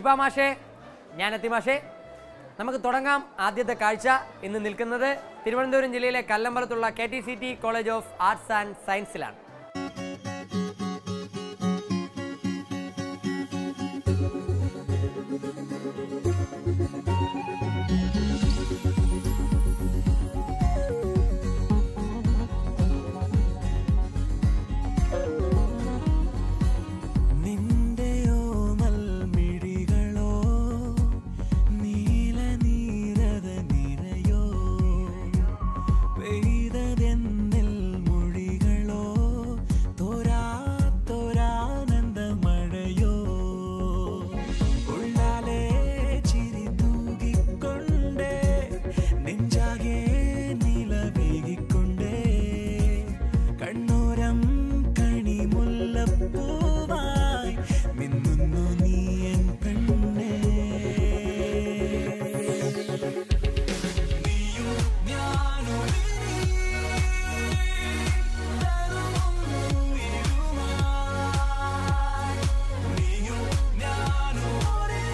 ശില്പ മാഷേ ഞാൻ എത്തിമാഷേ നമുക്ക് തുടങ്ങാം ആദ്യത്തെ കാഴ്ച ഇന്ന് നിൽക്കുന്നത് തിരുവനന്തപുരം ജില്ലയിലെ കല്ലമ്പലത്തുള്ള K T C T college of arts and സയൻസിലാണ് നിന്റെയോ മൽമിഴികളോ നീല നീരത നിരയോ പെയ്തതെന്നിൽ മൊഴികളോ തോരാ തോരാനന്ദ മഴയോ ഉള്ളാലെ ചിരി തൂകിക്കൊണ്ടേ നെഞ്ചാകെ നിലവേകിക്കൊണ്ടേ കണ്ണോരം കണിമുല്ലപ്പൂവായി മിന്നുന്നു നീ എൻ പെണ്ണേ നീയും ഞാനും നീയും ഞാനും ഒരേ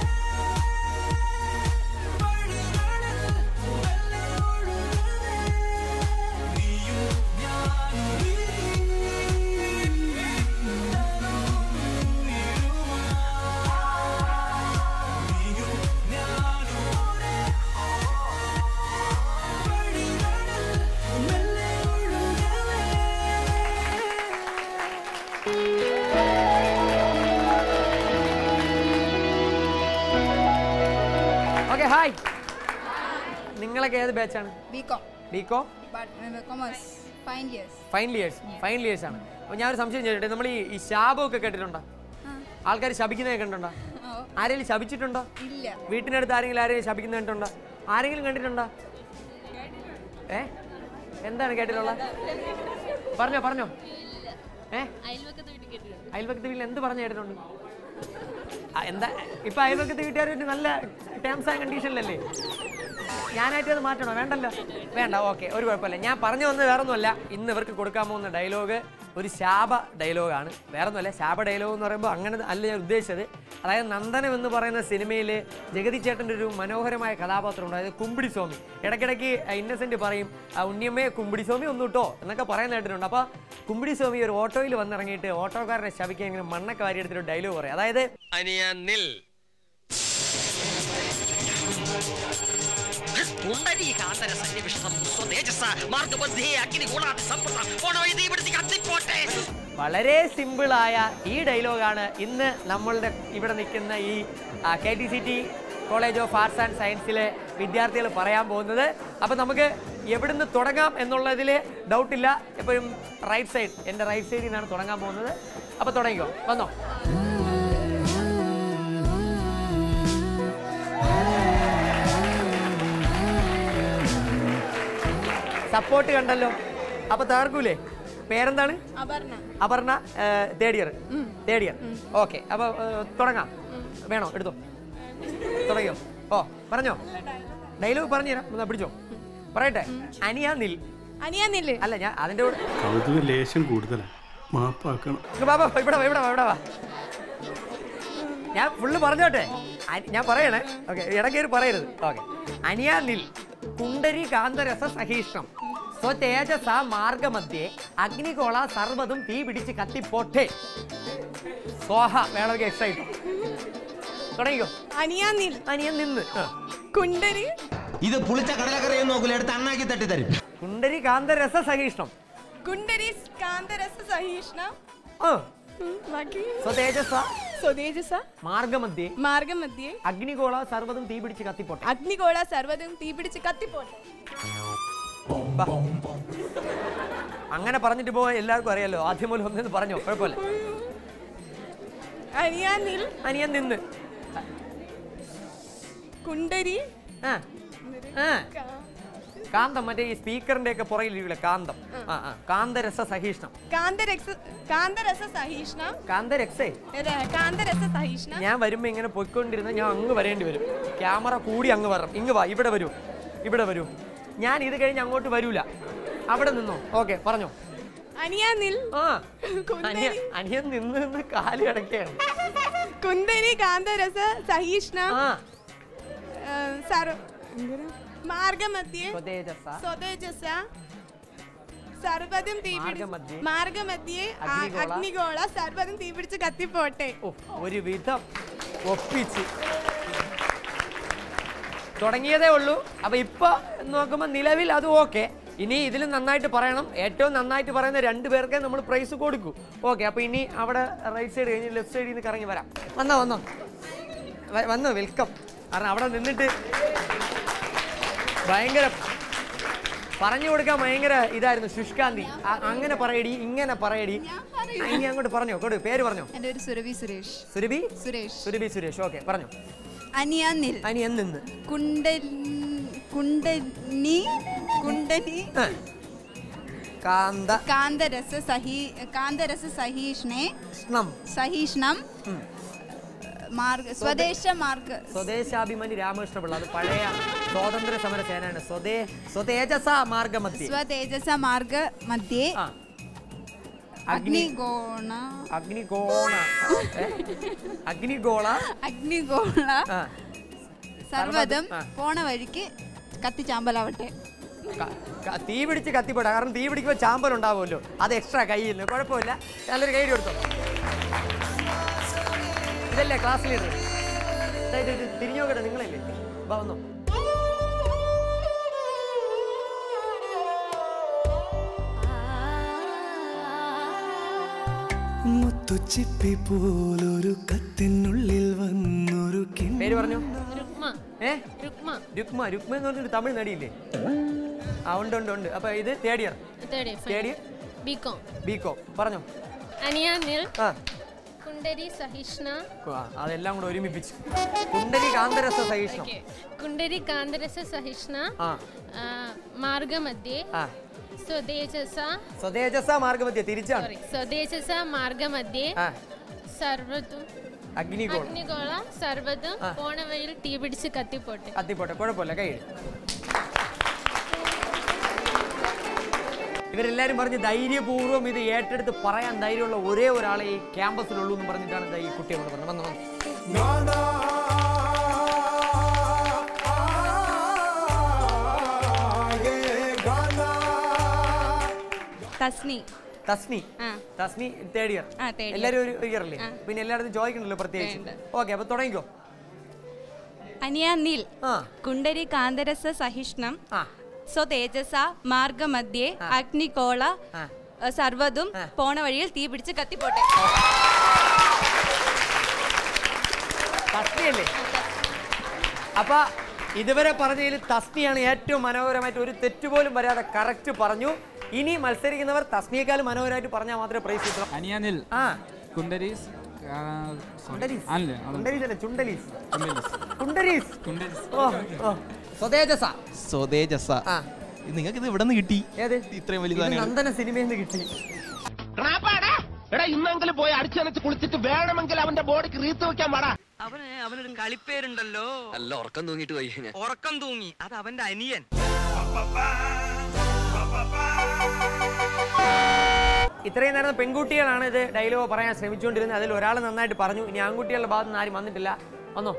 വഴികളിൽ മെല്ലെ ഒഴുകവേ നീയും ഞാനും നീയും ഞാനും ഒരേ വഴികളിൽ മെല്ലെ ഒഴുകവേ ഓക്കെ ഹായ് നിങ്ങളൊക്കെ ഏത് ബാച്ചാണ് ബികോം ബികോ commerce fine years final years final years ആണ് അപ്പോൾ ഞാൻ ഒരു സംശയം ചോദിച്ചിട്ട് നമ്മൾ ഈ ഈ ശാപമൊക്കെ കേട്ടിട്ടുണ്ടോ ആൾക്കാർ ശപിക്കുന്നത് കണ്ടിട്ടുണ്ടോ ആരെങ്കിലും ശപിച്ചിട്ടുണ്ടോ ഇല്ല വീട്ടിനടുത്ത് ആരെങ്കിലും ആരെങ്കിലും ശപിക്കുന്നത് കണ്ടിട്ടുണ്ടോ ആരെങ്കിലും കണ്ടിട്ടുണ്ടോ ഏ എന്താണ് കേട്ടിട്ടുള്ള പറഞ്ഞോ പറഞ്ഞോ ഏ അയൽവക്കത്ത് വീട്ടിൽ എന്ത് പറഞ്ഞു കേട്ടിട്ടുണ്ട് ആ, എന്താ ഇപ്പൊ അയൽവക്കത്ത് വീട്ടുകാരായിട്ട് നല്ല ടേംസ് ആൻഡ് കണ്ടീഷനിലല്ലേ ഞാനായിട്ട് അത് മാറ്റണോ വേണ്ടല്ലോ വേണ്ട ഓക്കെ ഒരു കുഴപ്പമില്ല ഞാൻ പറഞ്ഞു വന്നത് വേറൊന്നുമല്ല ഇന്ന് ഇവർക്ക് കൊടുക്കാൻ പോകുന്ന ഡയലോഗ് ഒരു ശാപ ഡയലോഗാണ് വേറൊന്നുമല്ല ശാപ ഡയലോഗ് എന്ന് പറയുമ്പോൾ അങ്ങനെ അല്ല ഞാൻ ഉദ്ദേശിച്ചത് അതായത് നന്ദനം എന്ന് പറയുന്ന സിനിമയിൽ ജഗതി ചേട്ടൻ്റെ ഒരു മനോഹരമായ കഥാപാത്രമുണ്ട് അതായത് കുമ്പിടി സ്വാമി ഇടയ്ക്കിടയ്ക്ക് ഇന്നസെന്റ് പറയും "ആ, ഉണ്ണിയമ്മയെ കുമ്പിടി സ്വാമി ഒന്നും ഇട്ടോ എന്നൊക്കെ പറയാൻ കേട്ടിട്ടുണ്ട് അപ്പോൾ കുമ്പിടി സ്വാമി ഒരു ഓട്ടോയിൽ വന്നിറങ്ങിയിട്ട് ഓട്ടോക്കാരനെ ശപിക്കാൻ ഇങ്ങനെ മണ്ണൊക്കെ വാരിയെടുത്തിട്ട് ഡയലോഗ് പറയും അതായത് അനിയ നിൽ പുണ്ടരീകാന്തര സന്നിവിഷ്ടം സ്വതേജസ മാർഗബുദ്ധി അഗ്നിഗുണാതി സമ്പൃത പോണവഴി തീപിടുത്തി കത്തിപ്പോട്ടെ വളരെ സിമ്പിളായ ഈ ഡയലോഗാണ് ഇന്ന് നമ്മളുടെ ഇവിടെ നിൽക്കുന്ന ഈ K T C T college of arts and സയൻസിലെ വിദ്യാർത്ഥികൾ പറയാൻ പോകുന്നത് അപ്പോൾ നമുക്ക് എവിടുന്ന് തുടങ്ങാം എന്നുള്ളതിൽ ഡൗട്ടില്ല എപ്പോഴും റൈറ്റ് സൈഡ് എൻ്റെ റൈറ്റ് സൈഡിൽ നിന്നാണ് തുടങ്ങാൻ പോകുന്നത് അപ്പോൾ തുടങ്ങിക്കോ വന്നോ സപ്പോർട്ട് കണ്ടല്ലോ അപ്പോൾ തകർക്കൂലേ പേരെന്താണ് Aparna Aparna third year third year okay അപ്പൊ ഏഹ്, തുടങ്ങാം വേണോ എടുത്തോ തുടങ്ങിയോ ഓ പറഞ്ഞോ ഡയലോഗ് പറഞ്ഞു തരാം ഒന്ന് പിടിച്ചോ പറയട്ടെ അനിയ നിൽ അനിയാന്നില്ലേ അല്ല ഞാൻ അതിന്റെ കൂടെ കൗതുക ലേശം കൂടുതലാണ് മാപ്പാക്കണം ഇങ്ങ് വാ, വാ, ഇവിടെ വാ, ഇവിടെ വാ, ഇവിടെ വാ ഞാൻ ഫുള്ള് പറഞ്ഞോട്ടെ അനി- ഞാൻ പറയണേ ഓക്കെ ഇടക്കേറി പറയരുത് ഓക്കെ അനിയ നിൽ കുണ്ടരി കാന്തരസ സഹീഷ്ണം സ്വതേജസ മാർഗമധ്യേ അഗ്നികോള സർവ്വതും തീ പിടിച്ച് കത്തിപ്പോട്ടെ സ്വാഹ വേണമെങ്കിൽ എക്സൈറ്റ് തുടങ്ങിക്കോ അനിയാന്നിൽ അനിയൻ നിന്ന് ആ. കുണ്ടരി ഇത് പുളിച്ച കടലക്കറിയും നോക്കൂല എടുത്ത് അണ്ണാക്കി തട്ടി തരും കുണ്ടരി കാന്തരസ സഹീഷ്ണം കുണ്ടരി കാന്തരസ സഹീഷ്ണ ആ. ഉം, ബാക്കി സ്വതേജസ സ്വതേജസ മാർഗമധ്യേ മാർഗമധ്യേ അഗ്നികോള സർവ്വതും തീ പിടിച്ച് കത്തിപ്പോട്ടെ അഗ്നികോള സർവ്വതും തീപിടിച്ച് കത്തിപ്പോട്ടെ ബാ. അങ്ങനെ പറഞ്ഞിട്ട് പോകാൻ എല്ലാവർക്കും അറിയാലോ ആദ്യം മുതൽ ഒന്നെന്ന് പറഞ്ഞോ കുഴപ്പമില്ല അനിയാന്നിൽ അനിയൻ നിന്ന് കുണ്ടരി ആ ആ കാന്തം മറ്റേ ഈ സ്പീക്കറിന്റെ ഒക്കെ പുറകിലിരിക്കില്ല കാന്തം ആ ആ കാന്തരസ സഹീഷ്ണം കാന്തരസ കാന്തരസ സഹീഷ്ണ കാന്തരക്സേ അല്ല, കാന്തരസ സഹീഷ്ണ ഞാൻ വരുമ്പോ ഇങ്ങനെ പൊയ്ക്കൊണ്ടിരുന്ന ഞാൻ അങ്ങ് വരേണ്ടി വരും ക്യാമറ കൂടി അങ്ങ് വരണം ഇങ്ങ് വാ ഇവിടെ വരൂ ഇവിടെ വരൂ ഞാൻ ഇത് കഴിഞ്ഞ് അങ്ങോട്ട് വരൂല അവിടെ നിന്നോ ഓക്കെ പറഞ്ഞോ അനിയാന്നിൽ ആ കുന്തരി. അനിയൻ അനിയൻ നിന്ന് നിന്ന് കാല് കിടക്കുകയാണ് കുന്തരി കാന്തരസ സഹിഷ്ണ ആ ആ, സർവ മാർഗമധ്യേ സ്വതേജസ സ്വതേജസ സർവ്വതും തീപിടി മാർഗ്ഗമധ്യേ. മാർഗമധ്യേ ആ, അഗ്നിഗോള. അഗ്നിഗോള സർവ്വതും തീപിടിച്ച് കത്തിപ്പോട്ടെ ഓ, ഒരു വിധം ഒപ്പിച്ച് തുടങ്ങിയതേ ഉള്ളൂ അപ്പൊ ഇപ്പൊ നോക്കുമ്പോ നിലവിൽ അത് ഓക്കെ ഇനി ഇതിൽ നന്നായിട്ട് പറയണം ഏറ്റവും നന്നായിട്ട് പറയുന്ന രണ്ട് പേർക്കേ നമ്മൾ പ്രൈസ് കൊടുക്കൂ ഓക്കെ അപ്പൊ ഇനി അവിടെ റൈറ്റ് സൈഡ് കഴിഞ്ഞ് ലെഫ്റ്റ് സൈഡിൽ നിന്ന് കറങ്ങി വരാം വന്നോ വന്നോ വ- വന്നോ വെൽക്കം കാരണം അവിടെ നിന്നിട്ട് ഭയങ്കര പറഞ്ഞു കൊടുക്കാൻ ഭയങ്കര ഇതായിരുന്നു ശുഷ്കാന്തി അ- അങ്ങനെ പറയടി ഇങ്ങനെ പറയടി ആ, ഇനി അങ്ങോട്ട് പറഞ്ഞോ കൊടു പേര് പറഞ്ഞോ എൻ്റെ ഒരു സുരഭി സുരേഷ് സുരഭി സുരേഷ് സുരഭി സുരേഷ് ഓക്കെ പറഞ്ഞു അനിയാനിൽ അനി എന്ന് കുണ്ടൽ കുണ്ടനി കുണ്ടനി ആ. കാന്ത കാന്തരസ സഹി കാന്തരസ സഹീഷ്ണേ കൃഷ്ണം സഹീഷ്ണം മാർഗ സ്വദേശ മാർഗ സ്വദേശാഭിമാനി രാമകൃഷ്ണ പിള്ള അത് പഴയ സ്വാതന്ത്ര്യ സമര സേനയാണ് സ്വദേ സ്വതേജസ മാർഗമധ്യ സ്വതേജസ മാർഗ മധ്യേ ആ അഗ്നി അഗ്നിഗോണ അഗ്നികോണ ഏ? അഗ്നിഗോള അഗ്നിഗോള ആ സർവ്വതും ആ. പോണ വഴിക്ക് കത്തിച്ചാമ്പലാവട്ടെ ക- ക- തീ പിടിച്ച് കത്തിപ്പോട്ടെ കാരണം തീ പിടിക്കുമ്പോൾ ചാമ്പൽ ഉണ്ടാവുമല്ലോ അത് എക്സ്ട്രാ കയ്യിൽ കുഴപ്പമില്ല നല്ലൊരു കൈ കൊടുത്തോ ഇതല്ലേ ക്ലാസ് ലീഡർ തിരിഞ്ഞു നോക്കട്ടെ നിങ്ങളല്ലേ വാ വന്നോ മുത്തുച്ചിപ്പി പോലൊരു കത്തിനുള്ളിൽ വന്നൊരു കിണ്ണ പേര് പറഞ്ഞു രുക്മ ഏ രുക്മ രുക്മ രുക്മ എന്ന് പറഞ്ഞൊരു തമിഴ് നടിയില്ലേ ആ ഉണ്ട് ഉണ്ട് ഉണ്ട് അപ്പൊ ഇത് third year third third year BCom ബികോ പറഞ്ഞോ അനിയാനിൽ ആ കുണ്ടരി സഹിഷ്ണ ആ, അതെല്ലാം കൂടെ ഒരുമിപ്പിച്ചു കുണ്ടലി കാന്തരസ സഹിഷ്ണം ഓക്കെ കുണ്ടരി കാന്തരസ സഹിഷ്ണ ആ ആ, മാർഗമധ്യേ ആ സ്വദേശസ സ്വതേജസ മാർഗമധ്യ തിരിച്ചാണ് സോറി സ്വദേശസ മാർഗമധ്യേ ആ സർവ്വതും അഗ്നികോൾ അഗ്നിഗോള സർവ്വതും ആ. പോണ വഴിയിൽ തീ പിടിച്ച് കത്തിപ്പോട്ടെ കത്തിപ്പോട്ടെ കുഴപ്പമില്ല കൈ ഇവരെല്ലാരും പറഞ്ഞ് ധൈര്യപൂർവ്വം ഇത് ഏറ്റെടുത്ത് പറയാൻ ധൈര്യമുള്ള ഒരേ ഒരാളെ ഈ ക്യാമ്പസിലുള്ളൂ എന്ന് പറഞ്ഞിട്ടാണ് ദാ ഈ കുട്ടിയെ കൊണ്ട് പറഞ്ഞത് വന്നു വന്നു തസ്നി തസ്നി ആ തസ്നി തേർഡ് ഇയർ ആ, third year. എല്ലാരും ഒരു ഇയർ അല്ലേ പിന്നെ എല്ലായിടത്തും ചോദിക്കണ്ടല്ലോ പ്രത്യേകിച്ച് ഓക്കെ അപ്പൊ തുടങ്ങിക്കോ അനിയാനിൽ ആ കുണ്ടരി കാന്തരസ സഹിഷ്ണം ആ സ്വതേജസ മാർഗമധ്യേ അഗ്നികോള ആ. അഹ് സർവ്വതും ആ. പോണ വഴിയിൽ തീ പിടിച്ച് കത്തിപ്പോട്ടെ തസ്നിയല്ലേ അപ്പൊ ഇതുവരെ പറഞ്ഞതിൽ തസ്നിയാണ് ഏറ്റവും മനോഹരമായിട്ട് ഒരു തെറ്റ് പോലും വരാതെ കറക്റ്റ് പറഞ്ഞു ഇനി മത്സരിക്കുന്നവർ തസ്നിയേക്കാളും മനോഹരമായിട്ട് പറഞ്ഞാൽ മാത്രമേ പ്രൈസ് കിട്ടണം അനിയാനിൽ ആ കുണ്ടരീസ് ആ, sorry. കുണ്ടരീസ് അല്ലേ അത് കുണ്ടരീസ് അല്ല ചുണ്ടലീസ് കുണ്ടരീസ് കുണ്ടരീസ് കുണ്ടരീസ് ഓ ഓ സ്വതേജസ സ്വതേജസ ആ നിങ്ങൾക്ക് ഇത് ഇവിടെ നിന്ന് കിട്ടി ഏത് ഇത്രയും വലിയ ഇത് സാധനങ്ങൾ. നന്ദന സിനിമയിൽ നിന്ന് കിട്ടി എടാ ഇന്നെങ്കിലും പോയി അടിച്ചനച്ച് കുളിച്ചിട്ട് വേണമെങ്കിൽ അവന്റെ ബോഡിക്ക് റീത്ത് വെക്കാൻ പാടാ അവന് അവനൊരു കളിപ്പേരുണ്ടല്ലോ അല്ല ഉറക്കം തൂങ്ങിട്ട് പോയി ഞാൻ ഉറക്കം തൂങ്ങി അത് അവന്റെ അനിയൻ ഇത്രയും നേരം പെൺകുട്ടികളാണ് ഇത് ഡയലോഗ് പറയാൻ ശ്രമിച്ചുകൊണ്ടിരുന്നത് അതിൽ ഒരാൾ നന്നായിട്ട് പറഞ്ഞു ഇനി ആൺകുട്ടികളുടെ ഭാഗത്ത് നിന്ന് ആരും വന്നിട്ടില്ല വന്നോ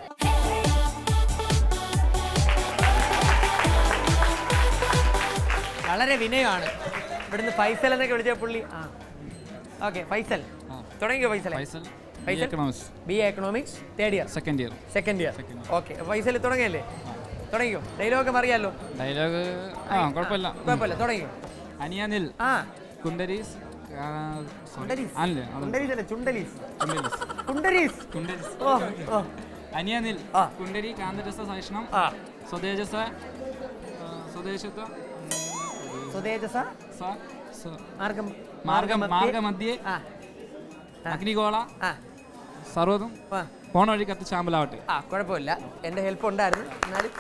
വളരെ വിനയമാണ് ഇവിടുന്ന് ഫൈസൽ എന്നൊക്കെ വിളിച്ച പുള്ളി ആ ഓക്കെ ഫൈസൽ തുടങ്ങിയോ Faisal Faisal Faisal economics B A economics third year second year second year okay Faisal തുടങ്ങിയല്ലേ തുടങ്ങിയോ ഡയലോഗ് അറിയാലോ ഡയലോഗ് ആ കുഴപ്പമില്ല കുഴപ്പമില്ല തുടങ്ങിയോ അനിയാനിൽ ആ കുണ്ടരീസ് ആ, sorry. കുണ്ടരീസ് അല്ലേ അത് കുണ്ടരീസ് അല്ല ചുണ്ടലീസ് കുണ്ടരീസ് കുണ്ടരീസ് കുണ്ടരീസ് ഓ ഓ അനിയാനിൽ ആ. കുണ്ടരി കാന്തരസ സഹിഷ്ണം ആ സ്വദേശസ ആ, സ്വദേശത്വ സ്വതേജസ സ സ- മാർഗം മാർഗം മാർഗമധ്യേ- മാർഗമധ്യേ ആ അഗ്നിഗോള ആ സർവ്വതും ആ പോണ വഴി കത്തി ചാമ്പലാവട്ടെ ആ കുഴപ്പമില്ല എൻ്റെ ഹെൽപ്പ് ഉണ്ടായിരുന്നു എന്നാലും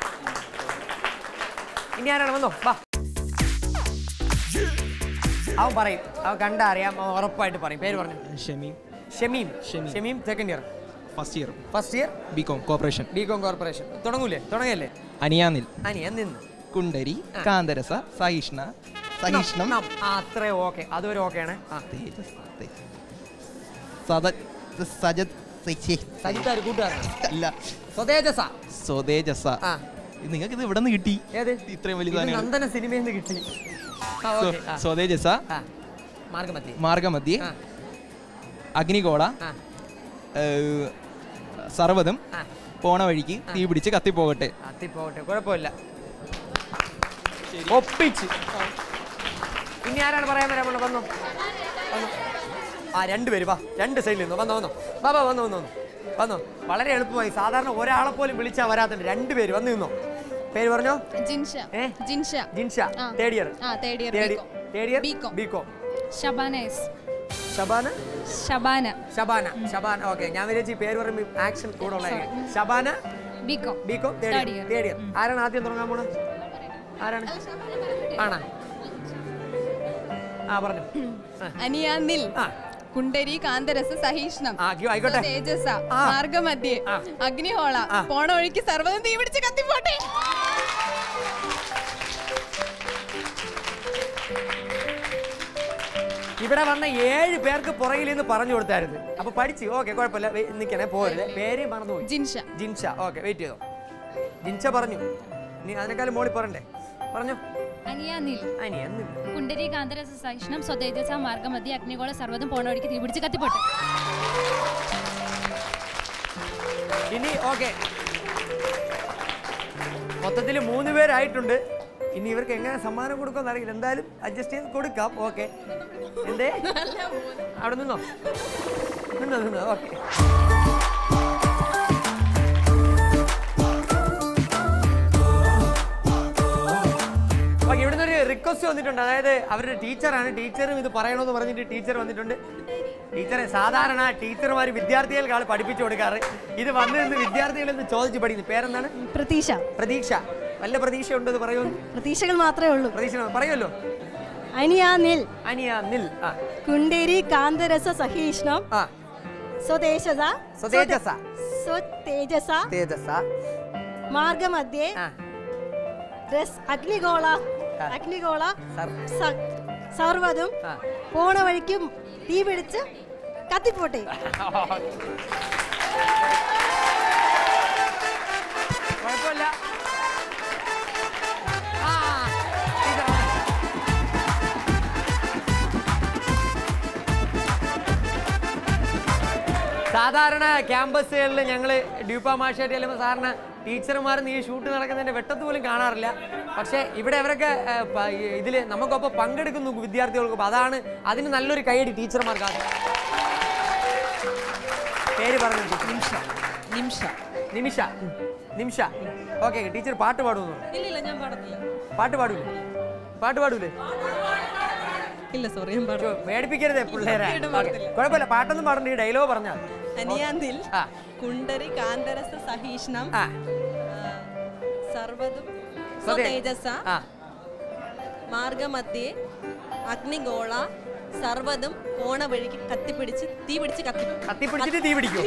ഇനി ആരാണ് വന്നോ വാ അവൻ പറയും അവൻ കണ്ടാ അറിയാം അവൻ ഉറപ്പായിട്ട് പറയും പേര് പറഞ്ഞു Shameem Shameem Shameem. Shameem second year first year first year B com corporation B com corporation തുടങ്ങൂലേ തുടങ്ങിയല്ലേ അനിയാനിൽ അനിയ നിന്ന് കുണ്ടരി കാന്തരസ സഹിഷ്ണ സഹിഷ്ണം നം. ആ അത്രേ ഓക്കെ അതുവരെ ഓക്കെയാണ് ആ തേജസ് തേ- സദ സജത് സജിത്ത് ആര് കൂട്ടുകാരൻ അല്ല സ്വതേജസ സ്വതേജസ ആ നിങ്ങൾക്ക് ഇത് ഇവിടെ നിന്ന് കിട്ടി ഏത് ഇത്രയും വലിയ ഇത് സാധനങ്ങൾ നന്ദന സിനിമയിൽ നിന്ന് കിട്ടി ആ, സ്വ- okay, ആ. സ്വതേജസ ആ. മാർഗമത്തി മാർഗമധ്യേ ആ. അഗ്നികോള ആ. ഏഹ്, സർവ്വതും ആ. പോണ വഴിക്ക് തീ പിടിച്ച് കത്തിപ്പോകട്ടെ കത്തിപ്പോട്ടെ കുഴപ്പമില്ല ഒപ്പിച്ച് ഇനി ആരാണ് പറയാൻ വരാൻ പോണത് വന്നോ വന്നോ ആ രണ്ടുപേര് വാ രണ്ട് സൈഡിൽ നിന്നോ വന്നോ വന്നോ വാ വാ വന്നോ വന്നോ വന്നോ വന്നോ വളരെ എളുപ്പമായി സാധാരണ ഒരാളെ പോലും വിളിച്ചാൽ വരാത്തുണ്ട് രണ്ടുപേര് വന്നു നിന്നോ പേര് പറഞ്ഞോ ജിൻഷ ഏ ജിൻഷ ജിൻഷ ആ. തേർഡ് ഇയർ ആ third year third year BCom. BCom ഷബാനേസ് ഷബാന ഷബാന ഷബാന ഷബാന ഓക്കെ ഞാൻ വിചാരിച്ചു ഈ പേര് പറയുമ്പോൾ ആക്ഷൻ കൂടെ ഉള്ളതായിരിക്കും Shabana BCom BCom Third third year. Year third year ആരാണ് ആദ്യം തുടങ്ങാൻ പോണത് ആരാണ് ആണാ ആ പറഞ്ഞു ആ. അനിയാന്നിൽ ആ. കുണ്ടരി കാന്തരസ സഹിഷ്ണം ആ, അയ്യോ, ആയിക്കോട്ടെ. തേജസ ആ. മാർഗമധ്യേ ആ. അഗ്നിഹോള ആ. പോണ വഴിക്ക് സർവ്വതും തീ പിടിച്ച് കത്തിപ്പോട്ടെ ഇവിടെ വന്ന ഏഴ് പേർക്ക് പുറകിൽ നിന്ന് പറഞ്ഞു കൊടുത്തായിരുന്നു അപ്പൊ പഠിച്ചു ഓക്കെ കുഴപ്പമില്ല വെ- നിക്കണേ പോരുത് പേര് മറന്നുപോയി ജിൻഷ ജിൻഷ ഓക്കെ വെയിറ്റ് ചെയ്തോ ജിൻഷ പറഞ്ഞു നീ അതിനേക്കാളും മോളി പറയണ്ടേ പറഞ്ഞു അനിയാനിൽ അനി എന്ന് കുണ്ടരി കാന്തരസ സഹിഷ്ണം സ്വതേജസ മാർഗമധ്യ അഗ്നികോള സർവ്വതും പോണ വഴിക്ക് തീ പിടിച്ച് കത്തിപ്പോട്ടെ ഇനി ഓക്കെ മൊത്തത്തിൽ മൂന്ന് പേരായിട്ടുണ്ട് ഇനി ഇവർക്ക് എങ്ങനെ സമ്മാനം കൊടുക്കുമെന്ന് അറിയില്ല എന്തായാലും അഡ്ജസ്റ്റ് ചെയ്ത് കൊടുക്കാം ഓക്കെ എന്തേ അവിടെ നിന്നോ നിന്നോ നിന്നോ ഓക്കെ ഓക്കെ ഇവിടുന്ന് ഒരു റിക്വസ്റ്റ് വന്നിട്ടുണ്ട് അതായത് അവരുടെ ടീച്ചറാണ് ടീച്ചറും ഇത് പറയണമെന്ന് പറഞ്ഞിട്ട് ടീച്ചർ വന്നിട്ടുണ്ട് ടീച്ചറെ സാധാരണ ടീച്ചർമാർ വിദ്യാർത്ഥികൾക്കാണ് പഠിപ്പിച്ചു കൊടുക്കാറ് ഇത് വന്നു നിന്ന് വിദ്യാർത്ഥികളിൽ നിന്ന് ചോദിച്ച് പഠിക്കുന്നു പേരെന്താണ് പ്രതീക്ഷ പ്രതീക്ഷ വല്ല പ്രതീക്ഷ ഉണ്ടെന്ന് പറയുമോ പ്രതീക്ഷകൾ മാത്രമേ ഉള്ളൂ പ്രതീക്ഷ പറയുമല്ലോ അനിയാ നിൽ അനിയ നിൽ ആ കുണ്ടേരി കാന്തരസ സഹീഷ്ണം ആ സ്വദേശസ സ്വതേജസ സ്വതേജസ തേജസ മാർഗമധ്യേ ആ രസ് അഗ്നിഗോള ആ. അഗ്നിഗോള സർ- സ- സർവ്വതും ആ പോണ വഴിക്കും തീ പിടിച്ച് കത്തിപ്പോട്ടെ കുഴപ്പമില്ല ആ, ടീച്ചർ. സാധാരണ ക്യാമ്പസുകളിൽ ഞങ്ങൾ ഡ്യൂപ്പ മാഷായിട്ട് ചെല്ലുമ്പോൾ സാറിന് ടീച്ചർമാർ ഈ ഷൂട്ട് നടക്കുന്നതിന്റെ വെട്ടത്ത് പോലും കാണാറില്ല പക്ഷേ ഇവിടെ അവരൊക്കെ ഇതിൽ നമുക്കൊപ്പം പങ്കെടുക്കുന്നു വിദ്യാർത്ഥികൾക്കൊപ്പം അതാണ് അതിന് നല്ലൊരു കൈയടി ടീച്ചർമാർക്കാണ് പേര് പറഞ്ഞു നിമിഷ നിമിഷ നിമിഷ നിമിഷ ഓക്കെ ടീച്ചർ പാട്ട് പാടുന്നു ഇല്ലില്ല ഞാൻ പാടത്തില്ല പാട്ട് പാടൂലേ പാട്ട് പാടൂലേ ഇല്ല സോറി ഞാൻ പാടും ചോ, പേടിപ്പിക്കരുതേ പിള്ളേരെ സത്യമായിട്ടും ഓക്കേ. പാടത്തില്ല. കുഴപ്പമില്ല പാട്ടൊന്നും പാടണ്ട ഈ ഡയലോഗ് പറഞ്ഞാൽ അനിയാന്തിൽ ആ. കുണ്ടരി കാന്തരസ സഹീഷ്ണം ആ. സർവതും സ്വതേ- സ്വതേജസ ആ മാർഗമധ്യേ അഗ്നിഗോള സർവതും പോണ വഴിക്ക് കത്തിപ്പിടിച്ച് തീ പിടിച്ച് കത്തി കത്തിപ്പിടിച്ചിട്ട് തീ പിടിക്കും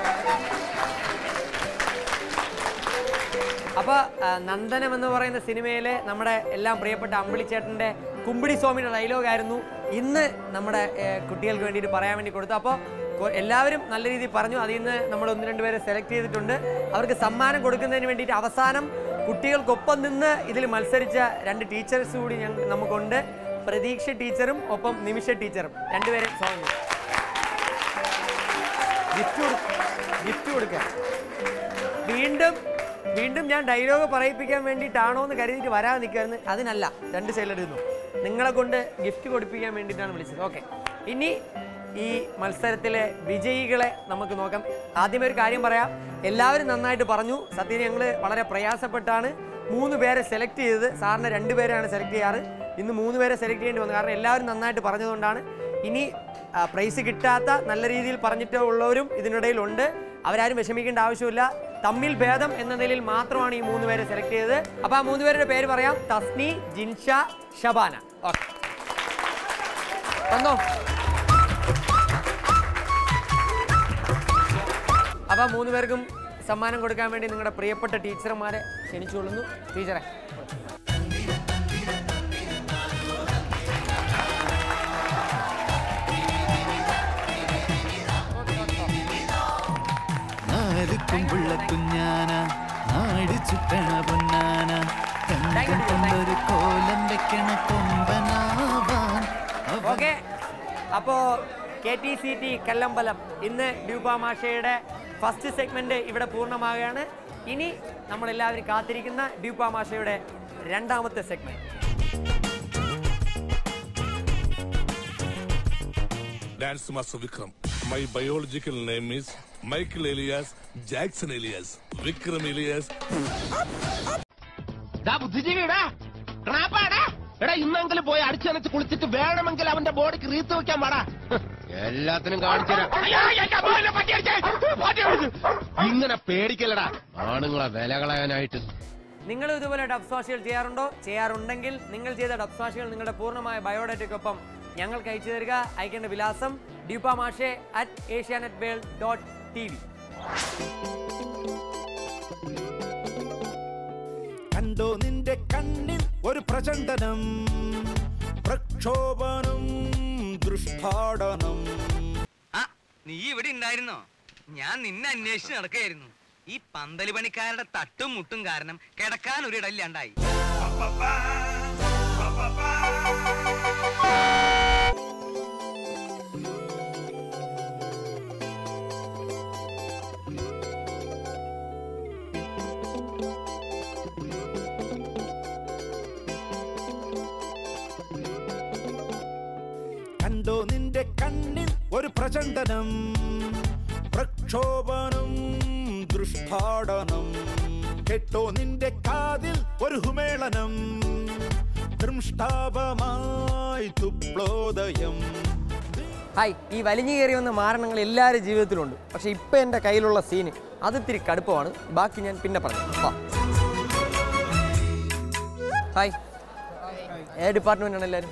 അപ്പൊ ആ, നന്ദനം എന്ന് പറയുന്ന സിനിമയിലെ നമ്മുടെ എല്ലാം പ്രിയപ്പെട്ട അമ്പിളിച്ചേട്ടന്റെ കുമ്പിടി സ്വാമിയുടെ ഡയലോഗ് ആയിരുന്നു ഇന്ന് നമ്മുടെ ഏ, കുട്ടികൾക്ക് വേണ്ടിയിട്ട് പറയാൻ വേണ്ടി കൊടുത്തു അപ്പോൾ എല്ലാവരും നല്ല രീതിയിൽ പറഞ്ഞു അതിൽ നിന്ന് നമ്മൾ ഒന്ന് രണ്ട് പേരെ സെലക്ട് ചെയ്തിട്ടുണ്ട് അവർക്ക് സമ്മാനം കൊടുക്കുന്നതിന് വേണ്ടിയിട്ട് അവസാനം കുട്ടികൾക്കൊപ്പം നിന്ന് ഇതിൽ മത്സരിച്ച രണ്ട് ടീച്ചേഴ്സ് കൂടി ഞങ്ങൾ നമുക്കുണ്ട് പ്രതീക്ഷ ടീച്ചറും ഒപ്പം നിമിഷ ടീച്ചറും രണ്ടുപേരും സ്വാഗതം ചെയ്യും. ഗിഫ്റ്റ് ഗിഫ്റ്റ് കൊടുക്കുക വീണ്ടും വീണ്ടും ഞാൻ ഡയലോഗ് പറയിപ്പിക്കാൻ വേണ്ടിയിട്ടാണോ എന്ന് കരുതിയിട്ട് വരാതെ നിൽക്കായിരുന്നു അതിനല്ല രണ്ട് സൈഡിലിരുന്നു നിങ്ങളെ കൊണ്ട് ഗിഫ്റ്റ് കൊടുപ്പിക്കാൻ വേണ്ടിയിട്ടാണ് വിളിച്ചത് ഓക്കെ ഇനി ഈ മത്സരത്തിലെ വിജയികളെ നമുക്ക് നോക്കാം ആദ്യമേ ഒരു കാര്യം പറയാം എല്ലാവരും നന്നായിട്ട് പറഞ്ഞു സത്യം ഞങ്ങൾ വളരെ പ്രയാസപ്പെട്ടാണ് മൂന്ന് പേരെ സെലക്ട് ചെയ്തത് സാറിന് രണ്ട് പേരെയാണ് സെലക്ട് ചെയ്യാറ് ഇന്ന് മൂന്ന് പേരെ സെലക്ട് ചെയ്യേണ്ടി വന്നു കാരണം എല്ലാവരും നന്നായിട്ട് പറഞ്ഞതുകൊണ്ടാണ് ഇനി ആ, പ്രൈസ് കിട്ടാത്ത നല്ല രീതിയിൽ പറഞ്ഞിട്ട് ഉള്ളവരും ഇതിനിടയിലുണ്ട് അവരാരും വിഷമിക്കേണ്ട ആവശ്യമില്ല തമ്മിൽ ഭേദം എന്ന നിലയിൽ മാത്രമാണ് ഈ മൂന്ന് പേരെ സെലക്ട് ചെയ്തത് അപ്പൊ ആ മൂന്ന് പേരുടെ പേര് പറയാം തസ്നി ജിൻഷ ഷബാന ഓക്കെ വന്നോ അപ്പൊ ആ മൂന്ന് പേർക്കും സമ്മാനം കൊടുക്കാൻ വേണ്ടി നിങ്ങളുടെ പ്രിയപ്പെട്ട ടീച്ചർമാരെ ക്ഷണിച്ചുകൊള്ളുന്നു ടീച്ചറെ കുമ്പുള്ള കുഞ്ഞാന നാട് ചുറ്റണ പൊന്നാന കണ്ടും കൊണ്ടൊരു കോലം വെക്കണ കൊമ്പനാവാൻ ഓക്കെ അപ്പോ K T C T Kallambalam ഇന്ന് ഡ്യൂബ മാഷയുടെ ഫസ്റ്റ് സെഗ്മെന്റ് ഇവിടെ പൂർണ്ണമാവുകയാണ് ഇനി നമ്മളെല്ലാവരും കാത്തിരിക്കുന്ന ഡ്യൂബ മാഷയുടെ രണ്ടാമത്തെ segment Dance Master Vikram. My biological name is Michael Elias Jackson Elias. Vikram Elias. ദാ ബുദ്ധിജീവിടാ ട്രാപ്പാടാ എടാ ഇന്നെങ്കിലും പോയി അടിച്ചനച്ച് കുളിച്ചിട്ട് വേണമെങ്കിൽ അവന്റെ ബോഡിക്ക് റീത്ത് വെക്കാൻ പാടാ എല്ലാത്തിനും കാണിച്ചു ഇങ്ങനെ പേടിക്കലടാ ആണുങ്ങളെ വില കളയാനായിട്ട് നിങ്ങൾ ഇതുപോലെ ഡബ് സ്വാഷികൾ ചെയ്യാറുണ്ടോ ചെയ്യാറുണ്ടെങ്കിൽ നിങ്ങൾ ചെയ്ത ഡബ് സ്വാഷികൾ നിങ്ങളുടെ പൂർണ്ണമായ ബയോഡാറ്റയ്ക്കൊപ്പം ഞങ്ങൾക്ക് അയച്ചു തരിക അയക്കേണ്ട വിലാസം ഡ്യൂപ്പ മാഷെ at Asianet world dot T V കണ്ടോ നിന്റെ കണ്ണിൽ ഒരു പ്രചണ്ഡനം പ്രക്ഷോഭനം ദൃഷ്ടാടനം ആ നീ ഇവിടെ ഉണ്ടായിരുന്നോ ഞാൻ നിന്നെ അന്വേഷിച്ച് നടക്കുകയായിരുന്നു ഈ പന്തല് പണിക്കാരുടെ തട്ടും മുട്ടും കാരണം കിടക്കാൻ ഒരു ഇടയില്ലാണ്ടായി കണ്ടോ നിന്റെ കണ്ണിൽ ഒരു പ്രചണ്ഡനം പ്രക്ഷോഭനം ദൃഷ്ടാടനം കേട്ടോ നിന്റെ കാതിൽ ഒരു ഹുമേളനം ദൃഷ്ടാപമായി തുപ്ലോദയം ഹായ് ഈ വലിഞ്ഞു കയറി വന്ന മാരണങ്ങൾ എല്ലാവരുടെ ജീവിതത്തിലുണ്ട് പക്ഷേ ഇപ്പം എൻ്റെ കയ്യിലുള്ള സീന് അത് ഇത്തിരി കടുപ്പമാണ് ബാക്കി ഞാൻ പിന്നെ പറഞ്ഞു വാ. ഹായ് ഏത് ഡിപ്പാർട്ട്മെൻ്റ് ആണ് എല്ലാവരും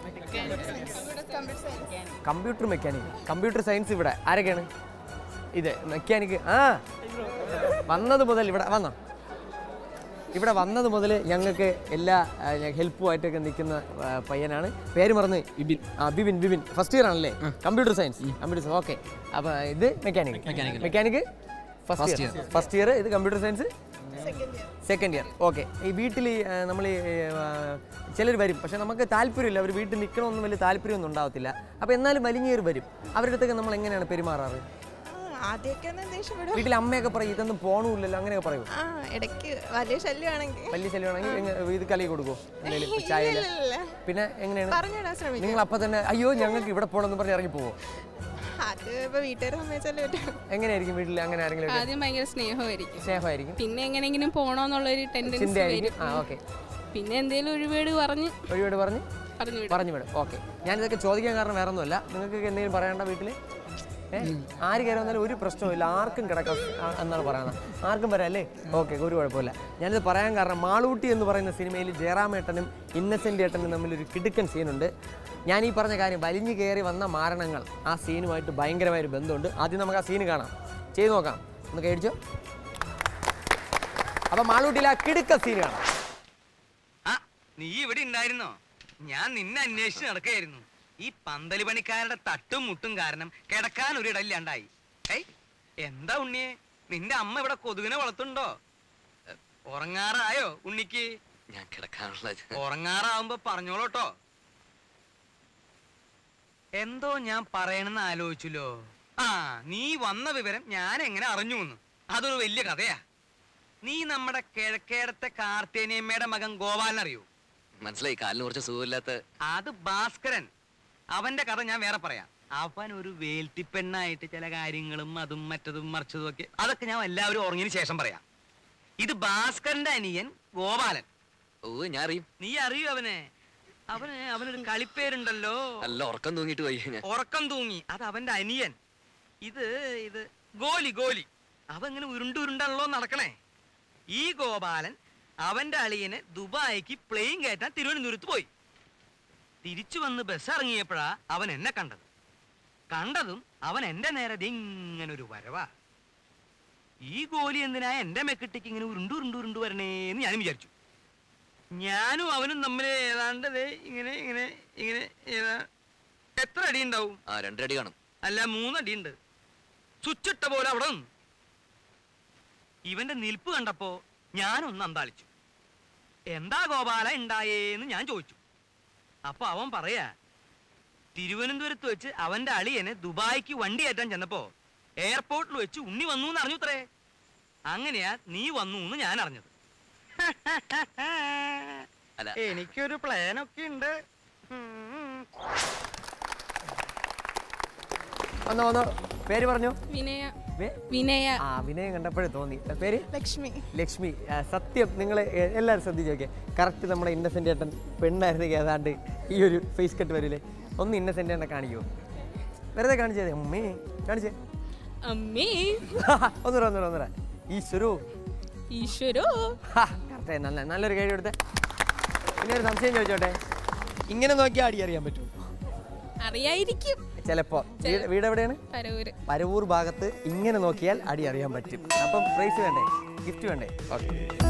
കമ്പ്യൂട്ടർ മെക്കാനിക് കമ്പ്യൂട്ടർ സയൻസ് ഇവിടെ ആരൊക്കെയാണ് ഇത് മെക്കാനിക് ആ വന്നത് മുതൽ ഇവിടെ വന്നോ ഇവിടെ വന്നത് മുതൽ ഞങ്ങൾക്ക് എല്ലാ ഹെൽപ്പുമായിട്ടൊക്കെ നിൽക്കുന്ന ആ, പയ്യനാണ് പേര് മറന്ന് ബിബിൻ ആ ബിബിൻ ബിബിൻ ഫസ്റ്റ് ഇയർ ആണല്ലേ computer science computer science okay അപ്പോൾ ഇത് mechanic Mechanical. Mechanic First first year. Year first year ഇത് computer science second year okay ഈ വീട്ടിൽ നമ്മൾ ചിലർ വരും പക്ഷെ നമുക്ക് താല്പര്യമില്ല അവർ വീട്ടിൽ നിൽക്കണമെന്നും വലിയ താല്പര്യമൊന്നും ഉണ്ടാവത്തില്ല അപ്പോൾ എന്നാലും വലിഞ്ഞേറി വരും അവരുടെ അടുത്തൊക്കെ നമ്മൾ എങ്ങനെയാണ് പെരുമാറാറ് ആദ്യമൊക്കെ ഒന്ന് ദേഷ്യപ്പെടും വീട്ടിൽ അമ്മയൊക്കെ പറയും ഇതൊന്നും പോണമില്ലല്ലോ അങ്ങനെയൊക്കെ പറയും ആ ഇടയ്ക്ക് വലിയ ശല്യമാണെങ്കിൽ വലിയ ശല്യമാണെങ്കിൽ എങ്ങ- ഇത് കലി കൊടുക്കും എന്തെങ്കിലും ചായയിൽ ഇല്ലില്ല. പിന്നെ എങ്ങനെയാണ് പറഞ്ഞിടാൻ ശ്രമിക്കും. നിങ്ങൾ അപ്പം തന്നെ അയ്യോ ഞങ്ങൾക്ക് ഇവിടെ പോകണമെന്ന് പറഞ്ഞ് ഇറങ്ങി പോവോ അത് ഇപ്പൊ വീട്ടുകാർ സമ്മതിച്ചാലേ പറ്റും എങ്ങനെയായിരിക്കും വീട്ടിൽ അങ്ങനെ ആരെങ്കിലും ഒക്കെ? ആദ്യം ഭയങ്കര സ്നേഹമായിരിക്കും സ്നേഹമായിരിക്കും പിന്നെ എങ്ങനെയെങ്കിലും പോണോന്നുള്ളൊരു ടെൻഡൻസി ചിന്തയായിരിക്കും വരും ആ ഓക്കെ പിന്നെ എന്തേലും ഒരു വീട് പറഞ്ഞ് ഒരുപാട് പറഞ്ഞ് പറഞ്ഞു വിടും. പറഞ്ഞു വിടും ഓക്കെ ഞാനിതൊക്കെ ചോദിക്കാൻ കാരണം വേറെ ഒന്നുമല്ല നിങ്ങൾക്ക് എന്തെങ്കിലും പറയണ്ട വീട്ടിൽ ഏ ആര് കയറി വന്നാലും ഒരു പ്രശ്നവുമില്ല ആർക്കും കിടക്കാം ആ, എന്നാണ് പറയുന്നത് ആർക്കും വരാം അല്ലേ ഓക്കെ ഒരു കുഴപ്പമില്ല ഞാനിത് പറയാൻ കാരണം മാളൂട്ടി എന്ന് പറയുന്ന സിനിമയിൽ ജയറാമേട്ടനും ഇന്നസെൻ്റ് ഏട്ടനും തമ്മിൽ ഒരു കിടുക്കൻ സീനുണ്ട് ഞാൻ ഈ പറഞ്ഞ കാര്യം വലിഞ്ഞു കയറി വന്ന മാരണങ്ങൾ ആ സീനുമായിട്ട് ഭയങ്കരമായൊരു ബന്ധമുണ്ട് ആദ്യം നമുക്ക് ആ സീന് കാണാം ചെയ്തു നോക്കാം ഒന്ന് കേടിച്ചോ അപ്പം മാളൂട്ടിയിൽ ആ കിടുക്ക സീൻ കാണാം ആ നീ ഇവിടെ ഉണ്ടായിരുന്നോ ഞാൻ നിന്നെ അന്വേഷിച്ച് നടക്കുകയായിരുന്നു ഈ പന്തല് പണിക്കാരുടെ തട്ടും മുട്ടും കാരണം കിടക്കാൻ ഒരു ഇടയില്ലാണ്ടായി ഏയ് എന്താ ഉണ്ണിയെ നിന്റെ അമ്മ ഇവിടെ കൊതുകിനെ വളർത്തുണ്ടോ എ, ഉറങ്ങാറായോ ഉണ്ണിക്ക് ഞാൻ കിടക്കാനുള്ള ഉറങ്ങാറാവുമ്പോ പറഞ്ഞോളൂട്ടോ എന്തോ ഞാൻ പറയണെന്ന് ആലോചിച്ചല്ലോ ആ നീ വന്ന വിവരം ഞാൻ എങ്ങനെ അറിഞ്ഞു എന്ന് അതൊരു വലിയ കഥയാ നീ നമ്മുടെ കിഴക്കേടത്തെ കാർത്തേനിയമ്മയുടെ മകൻ ഗോപാലൻ അറിയോ മനസ്സിലായി കാലിന് കുറച്ച് സുഖമില്ലാത്ത അത് ഭാസ്കരൻ അവന്റെ കഥ ഞാൻ വേറെ പറയാം അവൻ ഒരു വേൽത്തിപ്പെണ്ണായിട്ട് ചില കാര്യങ്ങളും അതും മറ്റതും മറിച്ചതും ഒക്കെ അതൊക്കെ ഞാൻ എല്ലാവരും ഉറങ്ങിയതിന് ശേഷം പറയാം ഇത് ഭാസ്കരന്റെ അനിയൻ ഗോപാലൻ ഓ ഞാൻ അറിയും നീ അറിയൂ അവനെ അവന് അവനൊരു കളിപ്പേരുണ്ടല്ലോ നല്ല ഉറക്കം തൂങ്ങിയിട്ട് പോയി ഞാൻ ഉറക്കം തൂങ്ങി അത് അവന്റെ അനിയൻ ഇത് ഇത് ഗോലി ഗോലി അവൻ ഇങ്ങനെ ഉരുണ്ട് ഉരുണ്ടല്ലോ നടക്കണേ ഈ ഗോപാലൻ അവന്റെ അളിയനെ ദുബായിക്ക് പ്ലെയിൻ കയറ്റാൻ തിരുവനന്തപുരത്ത് പോയി തിരിച്ചു വന്ന് ബസ് ഇറങ്ങിയപ്പോഴാ അവൻ എന്നെ കണ്ടത് കണ്ടതും അവൻ എന്റെ നേരെ ദേ ഇങ്ങനെ ഒരു വരവാ ഈ ഗോലി എന്തിനാ എന്റെ മെക്കിട്ടിക്ക് ഇങ്ങനെ ഉരുണ്ട് ഉരുണ്ട് ഉരുണ്ട് വരണേന്ന് ഞാനും വിചാരിച്ചു ഞാനും അവനും തമ്മിൽ ഏതാണ്ട് ദേ ഇങ്ങനെ ഇങ്ങനെ ഇങ്ങനെ ഏതാ- എത്ര അടി ഉണ്ടാവും ആ രണ്ടരടി കാണും അല്ല മൂന്നടി ഉണ്ട് സ്വിച്ചിട്ട പോലെ അവിടെ നിന്ന് ഇവന്റെ നിൽപ്പ് കണ്ടപ്പോ ഞാനൊന്ന് അന്താളിച്ചു എന്താ ഗോപാല ഉണ്ടായേന്ന് ഞാൻ ചോദിച്ചു അപ്പൊ അവൻ പറയാ തിരുവനന്തപുരത്ത് വെച്ച് അവന്റെ അളിയനെ ദുബായിക്ക് വണ്ടി കയറ്റാൻ ചെന്നപ്പോ എയർപോർട്ടിൽ വെച്ച് ഉണ്ണി വന്നു എന്ന് അറിഞ്ഞുത്രേ അങ്ങനെയാ നീ വന്നു എന്ന് ഞാൻ അറിഞ്ഞത് അല്ല എനിക്കൊരു പ്ലാനൊക്കെ ഉണ്ട് വന്നോ വന്നോ പേര് പറഞ്ഞു വിനയ വേ- വിനയ ആ വിനയം കണ്ടപ്പോഴേ തോന്നി ആ, പേര് ലക്ഷ്മി ലക്ഷ്മി ആ, സത്യം നിങ്ങൾ എല്ലാവരും ശ്രദ്ധിച്ച് നോക്കിയേ കറക്റ്റ് നമ്മുടെ ഇന്നസെൻ്റ് ഏട്ടൻ പെണ്ണായിരുന്നെങ്കിൽ ഏതാണ്ട് ഈ ഒരു ഫേസ് കട്ട് വരില്ലേ ഒന്ന് ഇന്നസെൻ്റ് ഏട്ടനെ കാണിക്കുമോ വെറുതെ കാണിച്ചേ അമ്മേ കാണിച്ചേ അമ്മേ ഒന്നുകൂടെ ഒന്നുകൂടെ ഒന്നുകൂടെ ഈശ്വരോ ഈശ്വരോ കറക്റ്റായി നല്ല നല്ലൊരു കഴിവ് എടുത്തേ പിന്നെ ഒരു സംശയം ചോദിച്ചോട്ടെ ഇങ്ങനെ നോക്കിയാൽ അടി അറിയാൻ പറ്റും അറിയായിരിക്കും ചിലപ്പോ വീട് വീട് എവിടെയാണ് പരവൂര് പരവൂർ ഭാഗത്ത് ഇങ്ങനെ നോക്കിയാൽ അടി അറിയാൻ പറ്റും അപ്പം പ്രൈസ് വേണ്ടേ ഗിഫ്റ്റ് വേണ്ടേ ഓക്കെ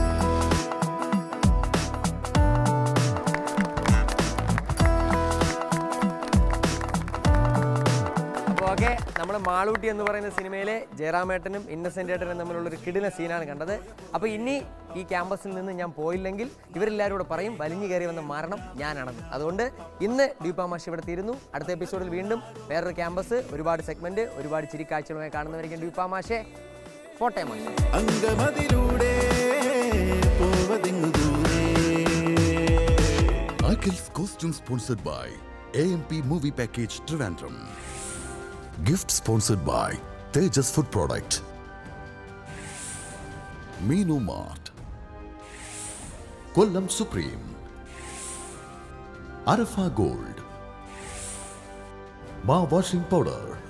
അപ്പോൾ ഓക്കെ നമ്മൾ മാളൂട്ടി എന്ന് പറയുന്ന സിനിമയിലെ ജയറാമേട്ടനും ഇന്നസെൻ്റ് ഏട്ടനും തമ്മിലുള്ളൊരു കിടില സീനാണ് കണ്ടത് അപ്പോൾ ഇനി ഈ ക്യാമ്പസിൽ നിന്ന് ഞാൻ പോയില്ലെങ്കിൽ ഇവരെല്ലാവരും കൂടെ പറയും വലിഞ്ഞു കയറി വന്ന മരണം ഞാനാണെന്ന് അതുകൊണ്ട് ഇന്ന് ഡ്യൂപ്പാമാഷ് ഇവിടെ തീരുന്നു അടുത്ത എപ്പിസോഡിൽ വീണ്ടും വേറൊരു ക്യാമ്പസ് ഒരുപാട് സെഗ്മെന്റ് ഒരുപാട് ചിരിക്കാഴ്ചകളുമായി കാണുന്നവരേക്കും ഡ്യൂപ്പാമാഷെ പോട്ടെ മാഷെ അങ്കമതിലൂടെ പോവതെങ്ങു ദൂരെ Akil's costume sponsored by AMP Movie Package Trivandrum. Gift sponsored by Tejas Food Product. Minu Mart. Kollam Supreme. Arafa Gold. Ma Washing Powder.